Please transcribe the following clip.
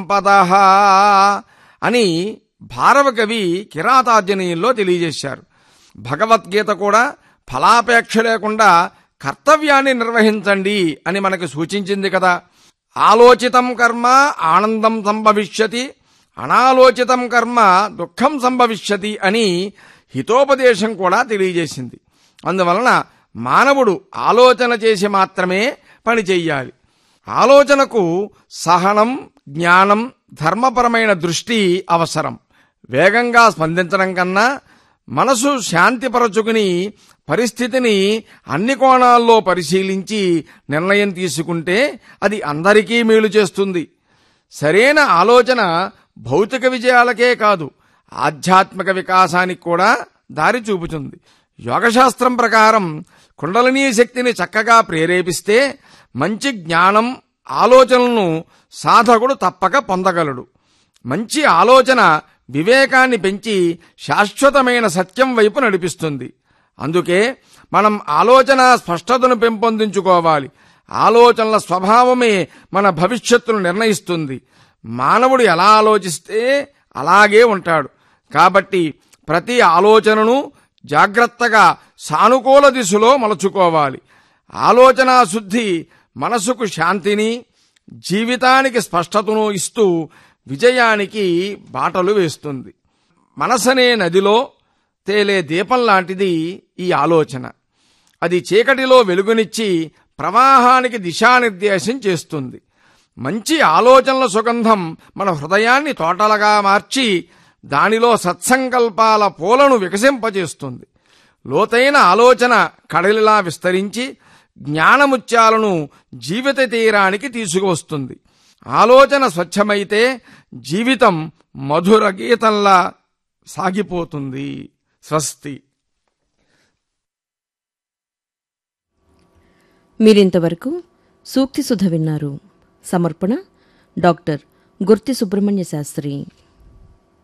సంపద అని భారవ కవి కిరాతార్జనీయంలో తెలియజేశారు భగవద్గీత కూడా ఫలాపేక్ష లేకుండా కర్తవ్యాన్ని నిర్వహించండి అని మనకు సూచించింది కదా ఆలోచితం కర్మ ఆనందం సంభవిష్యతి అనాలోచితం కర్మ దుఃఖం సంభవిష్యతి అని హితోపదేశం కూడా తెలియజేసింది అందువలన మానవుడు ఆలోచన చేసి మాత్రమే పని చెయ్యాలి ఆలోచనకు సహనం జ్ఞానం ధర్మపరమైన దృష్టి అవసరం వేగంగా స్పందించడం కన్నా మనసు శాంతిపరచుకుని పరిస్థితిని అన్ని కోణాల్లో పరిశీలించి నిర్ణయం తీసుకుంటే అది అందరికీ మేలు చేస్తుంది సరైన ఆలోచన భౌతిక విజయాలకే కాదు ఆధ్యాత్మిక వికాసానికి కూడా దారి చూపుతుంది యోగశాస్త్రం ప్రకారం కుండలినీ శక్తిని చక్కగా ప్రేరేపిస్తే మంచి జ్ఞానం ఆలోచనలను సాధకుడు తప్పక పొందగలడు మంచి ఆలోచన వివేకాన్ని పెంచి శాశ్వతమైన సత్యం వైపు నడిపిస్తుంది అందుకే మనం ఆలోచన స్పష్టతను పెంపొందించుకోవాలి ఆలోచనల స్వభావమే మన భవిష్యత్తును నిర్ణయిస్తుంది మానవుడు ఎలా ఆలోచిస్తే అలాగే ఉంటాడు కాబట్టి ప్రతి ఆలోచనను జాగ్రత్తగా సానుకూల దిశలో మలుచుకోవాలి ఆలోచనా శుద్ధి మనసుకు శాంతిని జీవితానికి స్పష్టతను ఇస్తూ విజయానికి బాటలు వేస్తుంది మనసనే నదిలో తేలే దీపం లాంటిది ఈ ఆలోచన అది చీకటిలో వెలుగునిచ్చి ప్రవాహానికి దిశానిర్దేశం చేస్తుంది మంచి ఆలోచనల సుగంధం మన హృదయాన్ని తోటలుగా మార్చి దానిలో సత్సంకల్పాల పూలను వికసింపజేస్తుంది లోతైన ఆలోచన కడలిలా విస్తరించి జ్ఞానముత్యాలను జీవిత తీరానికి తీసుకువస్తుంది ఆలోచన స్వచ్ఛమైతే జీవితం మధుర గీతంలా సాగిపోతుంది స్వస్తి మీరింతవరకు సూక్తి సుధ విన్నారు సమర్పణ డాక్టర్ గుర్తి సుబ్రహ్మణ్య శాస్త్రి